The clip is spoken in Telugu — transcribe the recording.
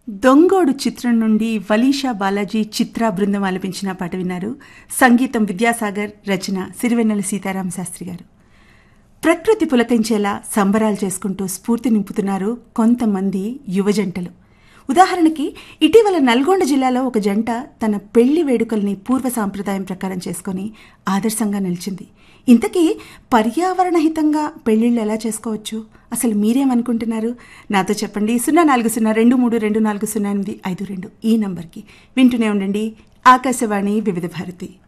దొంగోడు చిత్రం నుండి వలీషా బాలాజీ చిత్ర బృందం ఆలపించిన పాట విన్నారు సంగీతం విద్యాసాగర్ రచన సిరివెన్నెల సీతారామ శాస్త్రి గారు ప్రకృతి పులకించేలా సంబరాలు చేసుకుంటూ స్ఫూర్తి నింపుతున్నారు కొంతమంది యువజంటలు ఉదాహరణకి ఇటీవల నల్గొండ జిల్లాలో ఒక జంట తన పెళ్లి వేడుకల్ని పూర్వ సాంప్రదాయం ప్రకారం చేసుకొని ఆదర్శంగా నిలిచింది ఇంతకీ పర్యావరణ హితంగా పెళ్లిళ్ళు ఎలా చేసుకోవచ్చు అసలు మీరేమనుకుంటున్నారు నాతో చెప్పండి సున్నా నాలుగు సున్నా రెండు మూడు రెండు నాలుగు సున్నా ఎనిమిది ఐదు రెండు ఈ నంబర్కి వింటూనే ఉండండి ఆకాశవాణి వివిధ భారతి